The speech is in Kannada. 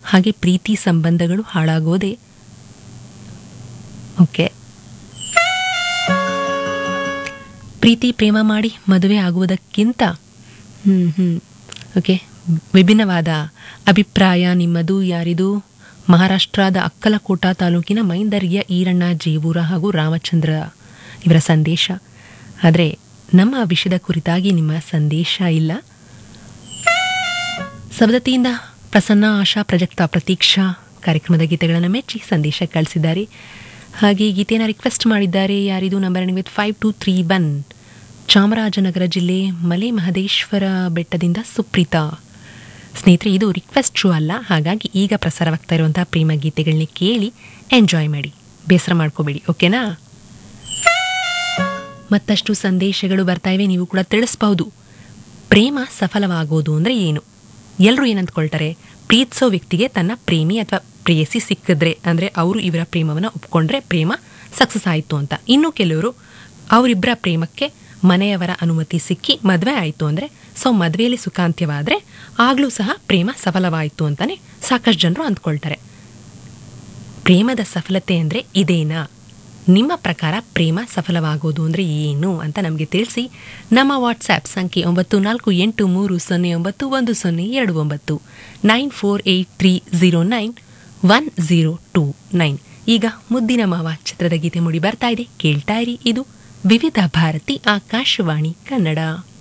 ಹಾಗೆ ಪ್ರೀತಿ ಸಂಬಂಧಗಳು ಹಾಳಾಗೋದೆ ಓಕೆ ಪ್ರೀತಿ ಪ್ರೇಮ ಮಾಡಿ ಮದುವೆ ಆಗುವುದಕ್ಕಿಂತ ಹ್ಞೂ ಹ್ಞೂ ಓಕೆ ವಿಭಿನ್ನವಾದ ಅಭಿಪ್ರಾಯ ನಿಮ್ಮದು ಯಾರಿದು ಮಹಾರಾಷ್ಟ್ರದ ಅಕ್ಕಲಕೋಟ ತಾಲೂಕಿನ ಮೈಂದರ್ಯ ಈರಣ್ಣ ಜೇವೂರ ಹಾಗೂ ರಾಮಚಂದ್ರ ಇವರ ಸಂದೇಶ ಆದರೆ ನಮ್ಮ ವಿಷಯದ ಕುರಿತಾಗಿ ನಿಮ್ಮ ಸಂದೇಶ ಇಲ್ಲ ಸವದತ್ತಿಯಿಂದ ಪ್ರಸನ್ನ ಆಶಾ ಪ್ರಜಕ್ತ ಪ್ರತೀಕ್ಷಾ ಕಾರ್ಯಕ್ರಮದ ಗೀತೆಗಳನ್ನು ಮೆಚ್ಚಿ ಸಂದೇಶ ಕಳಿಸಿದ್ದಾರೆ ಹಾಗೆ ಈ ಗೀತೆಯನ್ನು ರಿಕ್ವೆಸ್ಟ್ ಮಾಡಿದ್ದಾರೆ ಯಾರಿದು number with five two three one Chamarajanagar ಜಿಲ್ಲೆ ಮಲೆ ಮಹದೇಶ್ವರ ಬೆಟ್ಟದಿಂದ ಸುಪ್ರೀತಾ ಸ್ನೇಹಿತರೆ ಇದು ರಿಕ್ವೆಸ್ಟ್ ಶೋ ಅಲ್ಲ ಹಾಗಾಗಿ ಈಗ ಪ್ರಸಾರವಾಗ್ತಾ ಇರುವಂತಹ ಪ್ರೇಮ ಗೀತೆಗಳನ್ನ ಕೇಳಿ ಎಂಜಾಯ್ ಮಾಡಿ ಬೇಸರ ಮಾಡ್ಕೋಬೇಡಿ ಓಕೆನಾ ಮತ್ತಷ್ಟು ಸಂದೇಶಗಳು ಬರ್ತಾ ಇವೆ ನೀವು ಕೂಡ ತಿಳಿಸ್ಬಹುದು ಪ್ರೇಮ ಸಫಲವಾಗೋದು ಅಂದರೆ ಏನು ಎಲ್ಲರೂ ಏನಂದ್ಕೊಳ್ತಾರೆ ಪ್ರೀತಿಸೋ ವ್ಯಕ್ತಿಗೆ ತನ್ನ ಪ್ರೇಮಿ ಅಥವಾ ಪ್ರೇಯಸಿ ಸಿಕ್ಕಿದ್ರೆ ಅಂದರೆ ಅವರು ಇವರ ಪ್ರೇಮವನ್ನು ಒಪ್ಕೊಂಡ್ರೆ ಪ್ರೇಮ ಸಕ್ಸಸ್ ಆಯಿತು ಅಂತ ಇನ್ನು ಕೆಲವರು ಅವರಿಬ್ಬರ ಪ್ರೇಮಕ್ಕೆ ಮನೆಯವರ ಅನುಮತಿ ಸಿಕ್ಕಿ ಮದುವೆ ಆಯಿತು ಅಂದರೆ ಸೊ ಮದುವೆಯಲ್ಲಿ ಸುಖಾಂತ್ಯವಾದರೆ ಆಗಲೂ ಸಹ ಪ್ರೇಮ ಸಫಲವಾಯಿತು ಅಂತಾನೆ ಸಾಕಷ್ಟು ಜನರು ಅಂದ್ಕೊಳ್ತಾರೆ ಪ್ರೇಮದ ಸಫಲತೆ ಅಂದರೆ ಇದೇನಾ ನಿಮ್ಮ ಪ್ರಕಾರ ಪ್ರೇಮ ಸಫಲವಾಗೋದು ಅಂದರೆ ಏನು ಅಂತ ನಮಗೆ ತಿಳಿಸಿ ನಮ್ಮ ವಾಟ್ಸ್ಆ್ಯಪ್ ಸಂಖ್ಯೆ ಒಂಬತ್ತು ನಾಲ್ಕು ಎಂಟು ಮೂರು ಸೊನ್ನೆ ಒಂಬತ್ತು ಒಂದು ಸೊನ್ನೆ ಎರಡು ಒಂಬತ್ತು nine four eight three zero nine one zero two nine ಈಗ ಮುದ್ದಿನ ಮಾವ ಚಿತ್ರದ ಗೀತೆ ಮೂಡಿ ಬರ್ತಾ ಇದೆ ಕೇಳ್ತಾ ಇರಿ ಇದು ವಿವಿಧ ಭಾರತಿ ಆಕಾಶವಾಣಿ ಕನ್ನಡ